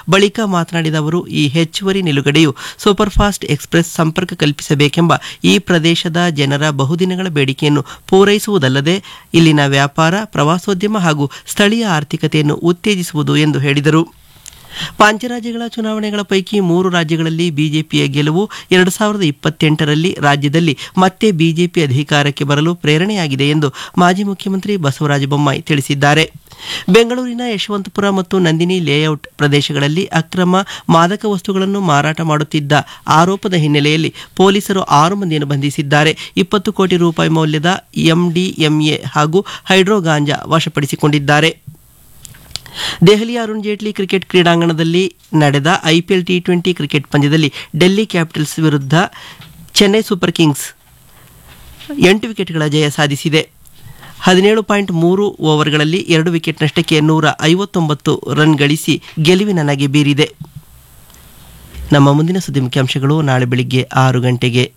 ಬಳಿಕ ಮಾತನಾಡಿದ ಅವರು ಈ ಹೆಚ್ಚುವರಿ ನಿಲುಗಡೆಯು ಸೂಪರ್ಫಾಸ್ಟ್ ಎಕ್ಸ್ಪ್ರೆಸ್ ಸಂಪರ್ಕ ಕಲ್ಪಿಸಬೇಕೆಂಬ ಈ ಪ್ರದೇಶದ ಜನರ ಬಹುದಿನಗಳ ಬೇಡಿಕೆಯನ್ನು ಪೂರೈಸುವುದಲ್ಲದೆ ಇಲ್ಲಿನ ವ್ಯಾಪಾರ ಪ್ರವಾಸೋದ್ಯಮ ಹಾಗೂ ಸ್ಥಳೀಯ ಆರ್ಥಿಕತೆಯನ್ನು ಉತ್ತೇಜಿಸುವುದು ಎಂದು ಹೇಳಿದರು ಪಂಚರಾಜ್ಯಗಳ ಚುನಾವಣೆಗಳ ಪೈಕಿ ಮೂರು ರಾಜ್ಯಗಳಲ್ಲಿ ಬಿಜೆಪಿಯ ಗೆಲುವು ಎರಡು ಸಾವಿರದ ಇಪ್ಪತ್ತೆಂಟರಲ್ಲಿ ರಾಜ್ಯದಲ್ಲಿ ಮತ್ತೆ ಬಿಜೆಪಿ ಅಧಿಕಾರಕ್ಕೆ ಬರಲು ಪ್ರೇರಣೆಯಾಗಿದೆ ಎಂದು ಮಾಜಿ ಮುಖ್ಯಮಂತ್ರಿ ಬಸವರಾಜ ಬೊಮ್ಮಾಯಿ ತಿಳಿಸಿದ್ದಾರೆ ಬೆಂಗಳೂರಿನ ಯಶವಂತಪುರ ಮತ್ತು ನಂದಿನಿ ಲೇಔಟ್ ಪ್ರದೇಶಗಳಲ್ಲಿ ಅಕ್ರಮ ಮಾದಕ ವಸ್ತುಗಳನ್ನು ಮಾರಾಟ ಮಾಡುತ್ತಿದ್ದ ಆರೋಪದ ಹಿನ್ನೆಲೆಯಲ್ಲಿ ಪೊಲೀಸರು ಆರು ಮಂದಿಯನ್ನು ಬಂಧಿಸಿದ್ದಾರೆ ಇಪ್ಪತ್ತು ಕೋಟಿ ರೂಪಾಯಿ ಮೌಲ್ಯದ ಎಂಡಿಎಂಎ ಹಾಗೂ ಹೈಡ್ರೋ ಗಾಂಜಾ ವಶಪಡಿಸಿಕೊಂಡಿದ್ದಾರೆ ದೆಹಲಿಯ ಅರುಣ್ ಜೇಟ್ಲಿ ಕ್ರಿಕೆಟ್ ಕ್ರೀಡಾಂಗಣದಲ್ಲಿ ನಡೆದ ಐಪಿಎಲ್ ಟಿ ಟ್ವೆಂಟಿ ಕ್ರಿಕೆಟ್ ಪಂದ್ಯದಲ್ಲಿ ಡೆಲ್ಲಿ ಕ್ಯಾಪಿಟಲ್ಸ್ ವಿರುದ್ಧ ಚೆನ್ನೈ ಸೂಪರ್ ಕಿಂಗ್ಸ್ ಎಂಟು ವಿಕೆಟ್ಗಳ ಜಯ ಸಾಧಿಸಿದೆ ಹದಿನೇಳು ಪಾಯಿಂಟ್ ಮೂರು ಓವರ್ಗಳಲ್ಲಿ ಎರಡು ವಿಕೆಟ್ ನಷ್ಟಕ್ಕೆ ನೂರ ಐವತ್ತೊಂಬತ್ತು ರನ್ ಗಳಿಸಿ ಗೆಲುವಿನ ನಗೆ ಬೀರಿದೆ ನಮ್ಮ ಮುಂದಿನ ಸುದ್ದಿ ಮುಖ್ಯಾಂಶಗಳು ನಾಳೆ ಬೆಳಿಗ್ಗೆ ಆರು ಗಂಟೆಗೆ